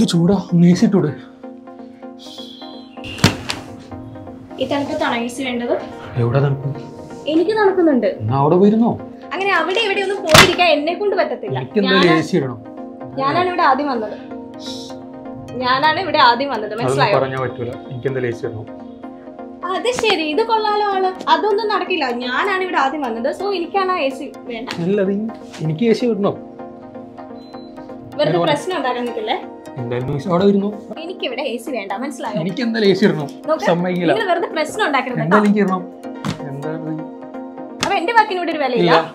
എന്ത് ചൂടാ ഒന്ന് എ സി ഇട്ടൂടെ ഈ തണുപ്പത്താണോ ഐസ് വേണ്ടത് എവിടെ തണുപ്പ് എനിക്ക് നടക്കുന്നുണ്ട് എന്നാ അവിടെ പോയിരുന്നോ അങ്ങനെ അവിടെ ഇവിടെ ഒന്നും പോയിരിക്കാൻ എന്നെ കൊണ്ട് പറ്റത്തില്ല എനിക്ക് എന്തായാലും എ സി ഇടണം ഞാനാണ് ഇവിടെ ആദ്യം വന്നത് ഞാനാണ് ഇവിടെ ആദ്യം വന്നത് അതൊന്നും മനസ്സിലായോ പറഞ്ഞാൽ പറ്റൂല എനിക്ക് എന്തായാലും എ സി ഇടണം അത് ശരി ഇത് കൊള്ളാലോ ആള് അതൊന്നും നടക്കില്ല ഞാനാണ് ഇവിടെ ആദ്യം വന്നത് സോ എനിക്കാണ് എ സി വേണ്ട അല്ല അത് എനിക്ക് എ സി ഇടണം വെറുതെ പ്രശ്നം ഉണ്ടാക്കാൻ നിൽക്കില്ലേ എന്തായാലും എ സി അവിടെ വരുന്നു എനിക്കിവിടെ എ സി വേണ്ട മനസ്സിലായോ എനിക്ക് എന്തായാലും എ സി ഇടണം നോക്ക് സമ്മതിക്കില്ല നിങ്ങൾ വെറുതെ പ്രശ്നം ഉണ്ടാക്കരുത് കേട്ടോ. എന്തായാലും എനിക്ക് ഇടണം എന്തായാലും അപ്പൊ എന്റെ വാക്കിന് ഇവിടെ ഒരു വിലയില്ല ഇല്ല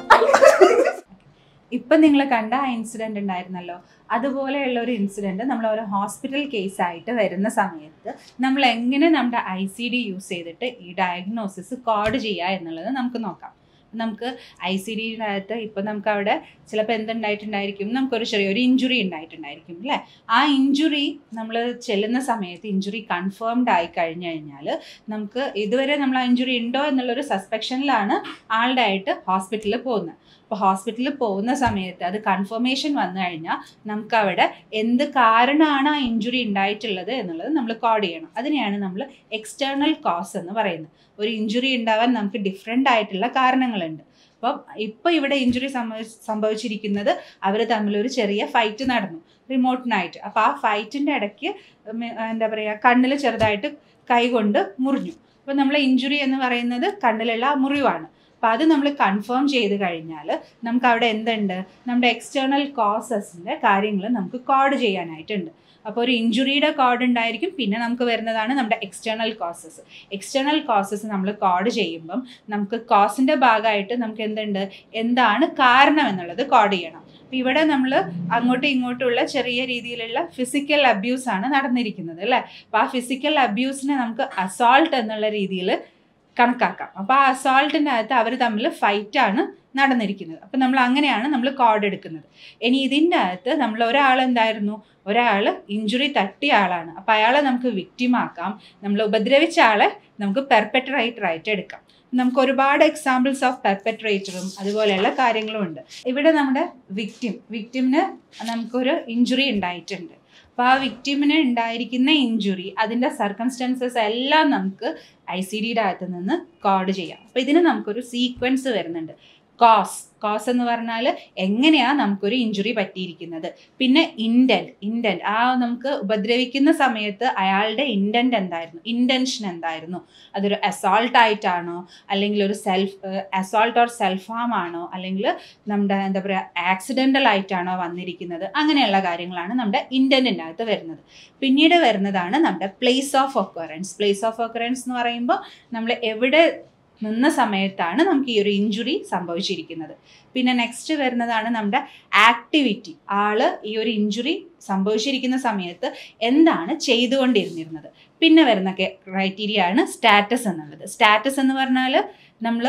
ഇപ്പം നിങ്ങൾ കണ്ട ആ ഇൻസിഡൻറ്റ് ഉണ്ടായിരുന്നല്ലോ അതുപോലെയുള്ള ഒരു ഇൻസിഡൻറ്റ് നമ്മൾ ഒരു ഹോസ്പിറ്റൽ കേസായിട്ട് വരുന്ന സമയത്ത് നമ്മൾ എങ്ങനെ നമ്മുടെ ഐ സി ഡി യൂസ് ചെയ്തിട്ട് ഈ ഡയഗ്നോസിസ് കോഡ് ചെയ്യുക എന്നുള്ളത് നമുക്ക് നോക്കാം നമുക്ക് ഐ സി ഡിയുടെ അകത്ത് ഇപ്പം നമുക്ക് അവിടെ ചിലപ്പോൾ എന്തുണ്ടായിട്ടുണ്ടായിരിക്കും നമുക്കൊരു ചെറിയൊരു ഇഞ്ചുറി ഉണ്ടായിട്ടുണ്ടായിരിക്കും അല്ലേ ആ ഇഞ്ചുറി നമ്മൾ ചെല്ലുന്ന സമയത്ത് ഇഞ്ചുറി കൺഫേംഡ് ആയി കഴിഞ്ഞു കഴിഞ്ഞാൽ നമുക്ക് ഇതുവരെ നമ്മൾ ആ ഇഞ്ചുറി ഉണ്ടോ എന്നുള്ളൊരു സസ്പെക്ഷനിലാണ് ആളുടെ ആയിട്ട് ഹോസ്പിറ്റലിൽ പോകുന്നത് അപ്പോൾ ഹോസ്പിറ്റലിൽ പോകുന്ന സമയത്ത് അത് കൺഫർമേഷൻ വന്നു കഴിഞ്ഞാൽ നമുക്ക് അവിടെ എന്ത് കാരണമാണ് ആ ഇഞ്ചുറി ഉണ്ടായിട്ടുള്ളത് എന്നുള്ളത് നമ്മൾ കോഡ് ചെയ്യണം അതിനെയാണ് നമ്മൾ എക്സ്റ്റേണൽ കോസ് എന്ന് പറയുന്നത് ഒരു ഇഞ്ചുറി ഉണ്ടാവാൻ നമുക്ക് ഡിഫറെൻ്റ് ആയിട്ടുള്ള കാരണങ്ങളുണ്ട് അപ്പം ഇപ്പോൾ ഇവിടെ ഇഞ്ചുറി സംഭവിച്ചിരിക്കുന്നത് അവർ തമ്മിലൊരു ചെറിയ ഫൈറ്റ് നടന്നു റിമോട്ടിനായിട്ട് അപ്പോൾ ആ ഫൈറ്റിൻ്റെ ഇടയ്ക്ക് ഉം, എന്താ പറയുക കണ്ണിൽ ചെറുതായിട്ട് കൈകൊണ്ട് മുറിഞ്ഞു അപ്പോൾ നമ്മളെ ഇഞ്ചുറി എന്ന് പറയുന്നത് കണ്ണിലുള്ള ആ മുറിവാണ് അപ്പോൾ അത് നമ്മൾ കൺഫേം ചെയ്ത് കഴിഞ്ഞാൽ നമുക്ക് അവിടെ എന്തുണ്ട് നമ്മുടെ എക്സ്റ്റേണൽ കോസസിൻ്റെ കാര്യങ്ങൾ നമുക്ക് കോഡ് ചെയ്യാനായിട്ടുണ്ട് അപ്പോൾ ഒരു ഇഞ്ചുറിയുടെ കോഡ് ഉണ്ടായിരിക്കും പിന്നെ നമുക്ക് വരുന്നതാണ് നമ്മുടെ എക്സ്റ്റേണൽ കോസസ് എക്സ്റ്റേണൽ കോസസ് നമ്മൾ കോഡ് ചെയ്യുമ്പം നമുക്ക് കോസിൻ്റെ ഭാഗമായിട്ട് നമുക്ക് എന്തുണ്ട് എന്താണ് കാരണം എന്നുള്ളത് കോഡ് ചെയ്യണം അപ്പോൾ ഇവിടെ നമ്മൾ അങ്ങോട്ടും ഇങ്ങോട്ടുള്ള ചെറിയ രീതിയിലുള്ള ഫിസിക്കൽ അബ്യൂസ് ആണ് നടന്നിരിക്കുന്നത് അല്ലേ അപ്പോൾ ആ ഫിസിക്കൽ അബ്യൂസിനെ നമുക്ക് അസോൾട്ട് എന്നുള്ള രീതിയിൽ കണക്കാക്കാം അപ്പോൾ ആ അസോൾട്ടിൻ്റെ അകത്ത് അവർ തമ്മിൽ ഫൈറ്റാണ് നടന്നിരിക്കുന്നത് അപ്പം നമ്മൾ അങ്ങനെയാണ് നമ്മൾ കോഡ് എടുക്കുന്നത് ഇനി ഇതിൻ്റെ അകത്ത് നമ്മൾ ഒരാൾ എന്തായിരുന്നു ഒരാൾ ഇഞ്ചുറി തട്ടിയ ആളാണ് അപ്പം അയാളെ നമുക്ക് വിക്റ്റിമാക്കാം നമ്മൾ ഉപദ്രവിച്ച ആളെ നമുക്ക് പെർപെട്രേറ്ററായിട്ട് എടുക്കാം നമുക്ക് ഒരുപാട് എക്സാമ്പിൾസ് ഓഫ് പെർപെട്രേറ്ററും അതുപോലെയുള്ള കാര്യങ്ങളും ഉണ്ട് ഇവിടെ നമ്മുടെ വിക്റ്റിം വിക്റ്റിമിന് നമുക്കൊരു ഇഞ്ചുറി ഉണ്ടായിട്ടുണ്ട് അപ്പോൾ ആ വിക്റ്റിമിന് ഉണ്ടായിരിക്കുന്ന ഇഞ്ചുറി അതിൻ്റെ സർക്കംസ്റ്റൻസസ് എല്ലാം നമുക്ക് ഐ സി ഡിയുടെ അകത്ത് നിന്ന് കോഡ് ചെയ്യാം അപ്പോൾ ഇതിന് നമുക്കൊരു സീക്വൻസ് വരുന്നുണ്ട് കോസ് കോസ് എന്ന് പറഞ്ഞാൽ എങ്ങനെയാണ് നമുക്കൊരു ഇഞ്ചുറി പറ്റിയിരിക്കുന്നത് പിന്നെ ഇൻറ്റൻറ്റ് ഇൻറ്റൻറ്റ് ആ നമുക്ക് ഉപദ്രവിക്കുന്ന സമയത്ത് അയാളുടെ ഇൻറ്റൻറ്റ് എന്തായിരുന്നു ഇൻറ്റൻഷൻ എന്തായിരുന്നു അതൊരു അസോൾട്ട് ആയിട്ടാണോ അല്ലെങ്കിൽ ഒരു self assault or self harm ആണോ അല്ലെങ്കിൽ നമ്മുടെ എന്താ പറയുക ആക്സിഡൻ്റൽ ആയിട്ടാണോ വന്നിരിക്കുന്നത് അങ്ങനെയുള്ള കാര്യങ്ങളാണ് നമ്മുടെ ഇൻറ്റൻറ്റിൻ്റെ അകത്ത് വരുന്നത് പിന്നീട് വരുന്നതാണ് നമ്മുടെ place of occurrence place of occurrence എന്ന് പറയുമ്പോൾ നമ്മൾ എവിടെ നിന്ന സമയത്താണ് നമുക്ക് ഈ ഒരു ഇഞ്ചുറി സംഭവിച്ചിരിക്കുന്നത് പിന്നെ നെക്സ്റ്റ് വരുന്നതാണ് നമ്മുടെ ആക്ടിവിറ്റി ആള് ഈ ഒരു ഇഞ്ചുറി സംഭവിച്ചിരിക്കുന്ന സമയത്ത് എന്താണ് ചെയ്തുകൊണ്ടിരുന്നിരുന്നത് പിന്നെ വരുന്ന ക്രൈറ്റീരിയ ആണ് സ്റ്റാറ്റസ് എന്നുള്ളത് സ്റ്റാറ്റസ് എന്ന് പറഞ്ഞാൽ നമ്മൾ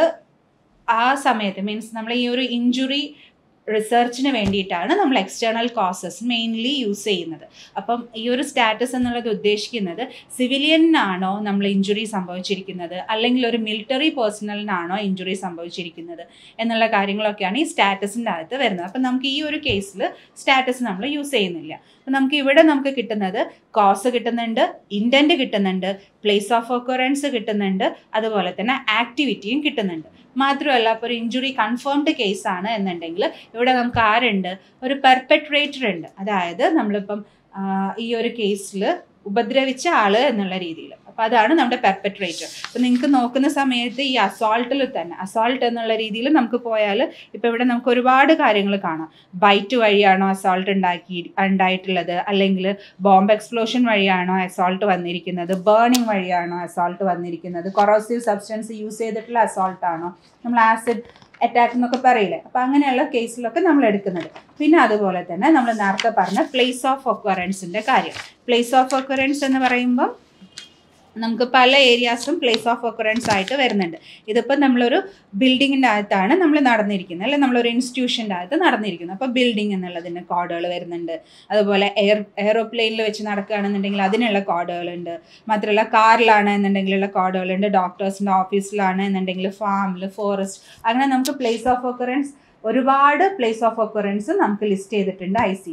ആ സമയത്ത് മീൻസ് നമ്മൾ ഈ ഒരു ഇഞ്ചുറി റിസർച്ചിന് വേണ്ടിയിട്ടാണ് നമ്മൾ എക്സ്റ്റേണൽ കോസസ് മെയിൻലി യൂസ് ചെയ്യുന്നത് അപ്പം ഈ ഒരു സ്റ്റാറ്റസ് എന്നുള്ളത് ഉദ്ദേശിക്കുന്നത് സിവിലിയനാണോ നമ്മൾ ഇഞ്ചുറി സംഭവിച്ചിരിക്കുന്നത് അല്ലെങ്കിൽ ഒരു മിലിറ്ററി പേഴ്സണലിനാണോ ഇഞ്ചുറി സംഭവിച്ചിരിക്കുന്നത് എന്നുള്ള കാര്യങ്ങളൊക്കെയാണ് ഈ സ്റ്റാറ്റസിൻ്റെ അകത്ത് വരുന്നത് അപ്പം നമുക്ക് ഈ ഒരു കേസിൽ സ്റ്റാറ്റസ് നമ്മൾ യൂസ് ചെയ്യുന്നില്ല അപ്പം നമുക്ക് ഇവിടെ നമുക്ക് കിട്ടുന്നത് കോസ് കിട്ടുന്നുണ്ട് ഇൻറ്റൻറ്റ് കിട്ടുന്നുണ്ട് പ്ലേസ് ഓഫ് ഒക്കറൻസ് കിട്ടുന്നുണ്ട് അതുപോലെ തന്നെ ആക്ടിവിറ്റിയും കിട്ടുന്നുണ്ട് മാത്രമല്ല ഇപ്പോൾ ഒരു ഇഞ്ചുറി കൺഫേംഡ് കേസാണ് എന്നുണ്ടെങ്കിൽ ഇവിടെ നമുക്ക് ആരുണ്ട് ഒരു പെർപെട്രേറ്റർ ഉണ്ട് അതായത് നമ്മളിപ്പം ആ, ഈ ഒരു കേസിൽ ഉപദ്രവിച്ച ആള് എന്നുള്ള രീതിയിൽ അപ്പോൾ അതാണ് നമ്മുടെ പെർപെട്രേറ്റർ അപ്പോൾ നിങ്ങൾക്ക് നോക്കുന്ന സമയത്ത് ഈ അസോൾട്ടിൽ തന്നെ അസോൾട്ട് എന്നുള്ള രീതിയിൽ നമുക്ക് പോയാൽ ഇപ്പോൾ ഇവിടെ നമുക്ക് ഒരുപാട് കാര്യങ്ങൾ കാണാം ബൈറ്റ് വഴിയാണോ അസോൾട്ട് ഉണ്ടാക്കി ഉണ്ടായിട്ടുള്ളത് അല്ലെങ്കിൽ ബോംബ് എക്സ്പ്ലോഷൻ വഴിയാണോ അസോൾട്ട് വന്നിരിക്കുന്നത് ബേണിംഗ് വഴിയാണോ അസോൾട്ട് വന്നിരിക്കുന്നത് കൊറോസീവ് സബ്സ്റ്റൻസ് യൂസ് ചെയ്തിട്ടുള്ള അസോൾട്ട് ആണോ നമ്മൾ ആസിഡ് അറ്റാക്ക് എന്നൊക്കെ പറയില്ലേ അപ്പോൾ അങ്ങനെയുള്ള കേസിലൊക്കെ നമ്മൾ എടുക്കുന്നത് പിന്നെ അതുപോലെ തന്നെ നമ്മൾ നേരത്തെ പറഞ്ഞ പ്ലേസ് ഓഫ് ഒക്വറൻസിൻ്റെ കാര്യം പ്ലേസ് ഓഫ് ഒക്വറൻസ് എന്ന് പറയുമ്പം നമുക്ക് പല ഏരിയാസും പ്ലേസ് ഓഫ് ഒക്കറൻസ് ആയിട്ട് വരുന്നുണ്ട് ഇതിപ്പോൾ നമ്മളൊരു ബിൽഡിങ്ങിൻ്റെ അകത്താണ് നമ്മൾ നടന്നിരിക്കുന്നത് അല്ലെങ്കിൽ നമ്മളൊരു ഇൻസ്റ്റിറ്റ്യൂഷൻ്റെ അകത്ത് നടന്നിരിക്കുന്നത് അപ്പോൾ ബിൽഡിംഗ് എന്നുള്ളതിന് കോഡുകൾ വരുന്നുണ്ട് അതുപോലെ എയർ എയറോപ്ലെയിനിൽ വെച്ച് നടക്കുകയാണെന്നുണ്ടെങ്കിൽ അതിനുള്ള കോഡുകളുണ്ട് മാത്രമല്ല കാറിലാണ് എന്നുണ്ടെങ്കിലുള്ള കോഡുകളുണ്ട് ഡോക്ടേഴ്സിൻ്റെ ഓഫീസിലാണ് എന്നുണ്ടെങ്കിൽ ഫാമിൽ ഫോറസ്റ്റ് അങ്ങനെ നമുക്ക് പ്ലേസ് ഓഫ് ഒക്കറൻസ് ഒരുപാട് പ്ലേസ് ഓഫ് ഒക്കറൻസ് നമുക്ക് ലിസ്റ്റ് ചെയ്തിട്ടുണ്ട് ഐ സി ഡി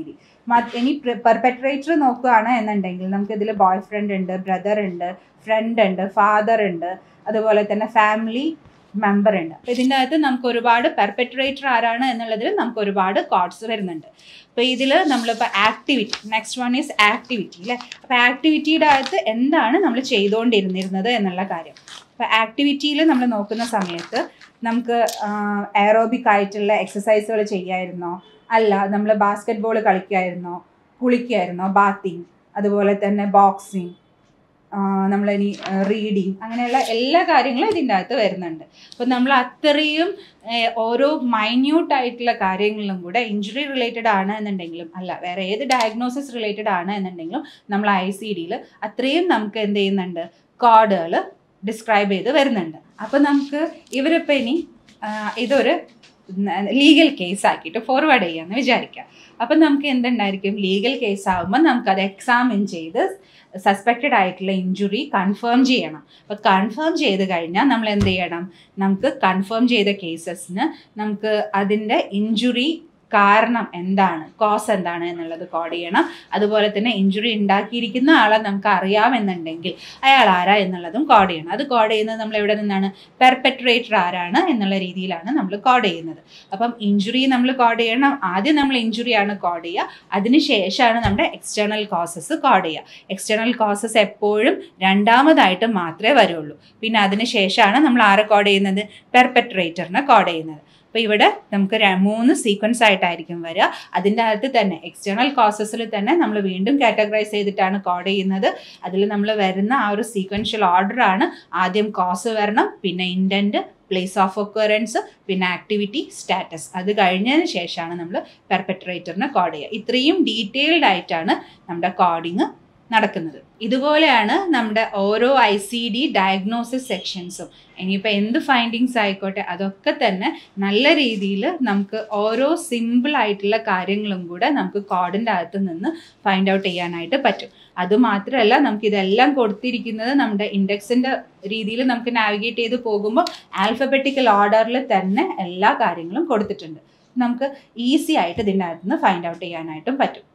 മ- ഇനി പെർപെട്രേറ്റർ നോക്കുകയാണ് എന്നുണ്ടെങ്കിൽ നമുക്ക് ഇതിൽ ബോയ് ഫ്രണ്ട് ഉണ്ട് ബ്രദർ ഉണ്ട് ഫ്രണ്ട് ഉണ്ട് ഫാദർ ഉണ്ട് അതുപോലെ തന്നെ ഫാമിലി മെമ്പർ ഉണ്ട് അപ്പോൾ ഇതിൻ്റെ അകത്ത് നമുക്ക് ഒരുപാട് പെർപെട്രേറ്റർ ആരാണ് എന്നുള്ളതിൽ നമുക്ക് ഒരുപാട് കോഡ്സ് വരുന്നുണ്ട് അപ്പോൾ ഇതിൽ നമ്മളിപ്പോൾ activity next one is activity അല്ലേ അപ്പോൾ ആക്ടിവിറ്റിയുടെ അകത്ത് എന്താണ് നമ്മൾ ചെയ്തുകൊണ്ടിരുന്നിരുന്നത് എന്നുള്ള കാര്യം അപ്പോൾ ആക്ടിവിറ്റിയിൽ നമ്മൾ നോക്കുന്ന സമയത്ത് നമുക്ക് എയറോബിക് ആയിട്ടുള്ള എക്സസൈസുകൾ ചെയ്യായിരുന്നോ അല്ല നമ്മൾ ബാസ്കറ്റ് ബോൾ കളിക്കായിരുന്നോ കുളിക്കായിരുന്നോ ബാത്തിങ് അതുപോലെ തന്നെ ബോക്സിങ് നമ്മളിനി റീഡിങ് അങ്ങനെയുള്ള എല്ലാ കാര്യങ്ങളും ഇതിൻ്റെ അകത്ത് വരുന്നുണ്ട് അപ്പം നമ്മൾ അത്രയും ഏഹ്, ഓരോ മൈന്യൂട്ട് ആയിട്ടുള്ള കാര്യങ്ങളിലും കൂടെ ഇഞ്ചുറി റിലേറ്റഡ് ആണ് എന്നുണ്ടെങ്കിലും അല്ല വേറെ ഏത് ഡയഗ്നോസിസ് റിലേറ്റഡ് ആണ് എന്നുണ്ടെങ്കിലും നമ്മൾ ഐ സി ഡിയിൽ അത്രയും നമുക്ക് എന്ത് ചെയ്യുന്നുണ്ട് കോഡുകൾ ഡിസ്ക്രൈബ് ചെയ്ത് വരുന്നുണ്ട് അപ്പം നമുക്ക് ഇവരിപ്പോൾ ഇനി ആ, ഇതൊരു ലീഗൽ കേസ് ആക്കിയിട്ട് ഫോർവേഡ് ചെയ്യാമെന്ന് വിചാരിക്കാം അപ്പം നമുക്ക് എന്തുണ്ടായിരിക്കും ലീഗൽ കേസ് ആകുമ്പോൾ നമുക്കത് എക്സാമിൻ ചെയ്ത് സസ്പെക്റ്റഡ് ആയിട്ടുള്ള ഇഞ്ചുറി കൺഫേം ചെയ്യണം അപ്പോൾ കൺഫേം ചെയ്ത് കഴിഞ്ഞാൽ നമ്മൾ എന്ത് ചെയ്യണം നമുക്ക് കൺഫേം ചെയ്ത കേസസിന് നമുക്ക് അതിൻ്റെ ഇഞ്ചുറി കാരണം എന്താണ് കോസ് എന്താണ് എന്നുള്ളത് കോഡ് ചെയ്യണം അതുപോലെ തന്നെ ഇഞ്ചുറി ഉണ്ടാക്കിയിരിക്കുന്ന ആളെ നമുക്ക് അറിയാമെന്നുണ്ടെങ്കിൽ അയാൾ ആരാ എന്നുള്ളതും കോഡ് ചെയ്യണം അത് കോഡ് ചെയ്യുന്നത് നമ്മൾ എവിടെ നിന്നാണ് പെർപെട്രേറ്റർ ആരാണ് എന്നുള്ള രീതിയിലാണ് നമ്മൾ കോഡ് ചെയ്യുന്നത് അപ്പം ഇഞ്ചുറി നമ്മൾ കോഡ് ചെയ്യണം ആദ്യം നമ്മൾ ഇഞ്ചുറിയാണ് കോഡ് ചെയ്യുക അതിനുശേഷമാണ് നമ്മുടെ എക്സ്റ്റേണൽ കോസസ് കോഡ് ചെയ്യുക എക്സ്റ്റേണൽ കോസസ് എപ്പോഴും രണ്ടാമതായിട്ട് മാത്രമേ വരുള്ളൂ പിന്നെ അതിന് ശേഷമാണ് നമ്മൾ ആരെ കോഡ് ചെയ്യുന്നത് പെർപെട്രേറ്ററിനെ കോഡ് ചെയ്യുന്നത് അപ്പോൾ ഇവിടെ നമുക്ക് ര- മൂന്ന് സീക്വൻസ് ആയിട്ടായിരിക്കും വരിക അതിൻ്റെ അകത്ത് തന്നെ എക്സ്റ്റേണൽ കോസസിൽ തന്നെ നമ്മൾ വീണ്ടും കാറ്റഗറൈസ് ചെയ്തിട്ടാണ് കോഡ് ചെയ്യുന്നത് അതിൽ നമ്മൾ വരുന്ന ആ ഒരു സീക്വൻഷ്യൽ ഓർഡറാണ് ആദ്യം കോസ് വരണം പിന്നെ ഇൻറ്റൻറ്റ് പ്ലേസ് ഓഫ് ഒക്കറൻസ് പിന്നെ ആക്ടിവിറ്റി സ്റ്റാറ്റസ് അത് കഴിഞ്ഞതിന് ശേഷമാണ് നമ്മൾ പെർപെട്രേറ്ററിനെ കോഡ് ചെയ്യുക ഇത്രയും ഡീറ്റെയിൽഡ് ആയിട്ടാണ് നമ്മുടെ കോഡിങ് നടക്കുന്നത് ഇതുപോലെയാണ് നമ്മുടെ ഓരോ ഐ സി ഡി ഡയഗ്നോസിസ് സെക്ഷൻസും ഇനിയിപ്പോൾ എന്ത് ഫൈൻഡിങ്സ് ആയിക്കോട്ടെ അതൊക്കെ തന്നെ നല്ല രീതിയിൽ നമുക്ക് ഓരോ സിമ്പിൾ ആയിട്ടുള്ള കാര്യങ്ങളും കൂടെ നമുക്ക് കോഡിൻ്റെ അകത്ത് നിന്ന് ഫൈൻഡ് ഔട്ട് ചെയ്യാനായിട്ട് പറ്റും അതുമാത്രമല്ല നമുക്ക് ഇതെല്ലാം കൊടുത്തിരിക്കുന്നത് നമ്മുടെ ഇൻഡെക്സിൻ്റെ രീതിയിൽ നമുക്ക് നാവിഗേറ്റ് ചെയ്ത് പോകുമ്പോൾ ആൽഫബറ്റിക്കൽ ഓർഡറിൽ തന്നെ എല്ലാ കാര്യങ്ങളും കൊടുത്തിട്ടുണ്ട് നമുക്ക് ഈസി ആയിട്ട് ഇതിൻ്റെ അകത്ത് നിന്ന് ഫൈൻഡ് ഔട്ട് ചെയ്യാനായിട്ടും പറ്റും